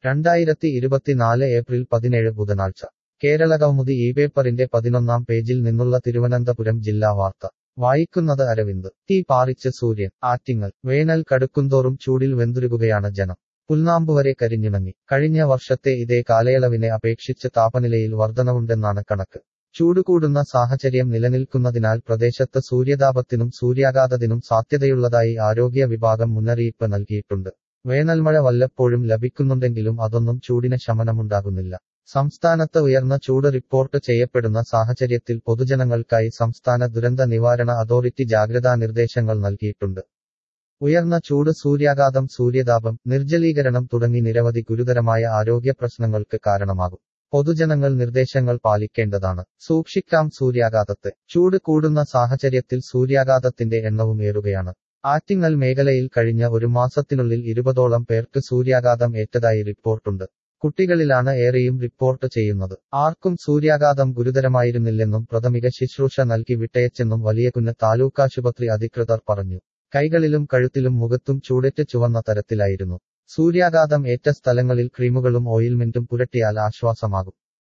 രണ്ടായിരത്തി ഇരുപത്തിനാല് ഏപ്രിൽ പതിനേഴ് ബുധനാഴ്ച കേരളകൗമുദി ഈ പേപ്പറിന്റെ പതിനൊന്നാം പേജിൽ നിന്നുള്ള തിരുവനന്തപുരം ജില്ലാ വാർത്ത വായിക്കുന്നത് അരവിന്ദ് തീ പാറിച്ച് സൂര്യൻ ആറ്റിങ്ങൽ വേനൽ കടുക്കുന്തോറും ചൂടിൽ വെന്തുരുകുകയാണ് ജനം പുൽനാമ്പുവരെ കരിഞ്ഞുണങ്ങി കഴിഞ്ഞ വർഷത്തെ ഇതേ കാലയളവിനെ അപേക്ഷിച്ച് താപനിലയിൽ വർധനവുണ്ടെന്നാണ് കണക്ക് ചൂട് കൂടുന്ന സാഹചര്യം നിലനിൽക്കുന്നതിനാൽ പ്രദേശത്ത് സൂര്യതാപത്തിനും സൂര്യാഘാതത്തിനും സാധ്യതയുള്ളതായി ആരോഗ്യ വിഭാഗം മുന്നറിയിപ്പ് നൽകിയിട്ടുണ്ട് വേനൽമഴ വല്ലപ്പോഴും ലഭിക്കുന്നുണ്ടെങ്കിലും അതൊന്നും ചൂടിന് ശമനമുണ്ടാകുന്നില്ല സംസ്ഥാനത്ത് ഉയർന്ന ചൂട് റിപ്പോർട്ട് ചെയ്യപ്പെടുന്ന സാഹചര്യത്തിൽ പൊതുജനങ്ങൾക്കായി സംസ്ഥാന ദുരന്ത നിവാരണ അതോറിറ്റി ജാഗ്രതാ നിർദ്ദേശങ്ങൾ നൽകിയിട്ടുണ്ട് ഉയർന്ന ചൂട് സൂര്യാഘാതം സൂര്യതാപം നിർജ്ജലീകരണം തുടങ്ങി നിരവധി ഗുരുതരമായ ആരോഗ്യ പ്രശ്നങ്ങൾക്ക് കാരണമാകും പൊതുജനങ്ങൾ നിർദ്ദേശങ്ങൾ പാലിക്കേണ്ടതാണ് സൂക്ഷിക്കാം സൂര്യാഘാതത്തെ ചൂട് കൂടുന്ന സാഹചര്യത്തിൽ സൂര്യാഘാതത്തിന്റെ എണ്ണവും ഏറുകയാണ് ആറ്റിങ്ങൽ മേഖലയിൽ കഴിഞ്ഞ ഒരു മാസത്തിനുള്ളിൽ ഇരുപതോളം പേർക്ക് സൂര്യാഘാതം ഏറ്റതായി റിപ്പോർട്ടുണ്ട് കുട്ടികളിലാണ് ഏറെയും റിപ്പോർട്ട് ചെയ്യുന്നത് ആർക്കും സൂര്യാഘാതം ഗുരുതരമായിരുന്നില്ലെന്നും പ്രാഥമിക ശുശ്രൂഷ നൽകി വിട്ടയച്ചെന്നും വലിയകുന്ന് താലൂക്കാശുപത്രി അധികൃതർ പറഞ്ഞു കൈകളിലും കഴുത്തിലും മുഖത്തും ചൂടേറ്റ് ചുവന്ന തരത്തിലായിരുന്നു സൂര്യാഘാതം ഏറ്റ സ്ഥലങ്ങളിൽ ക്രീമുകളും ഓയിൽമെന്റും പുരട്ടിയാൽ ആശ്വാസമാകും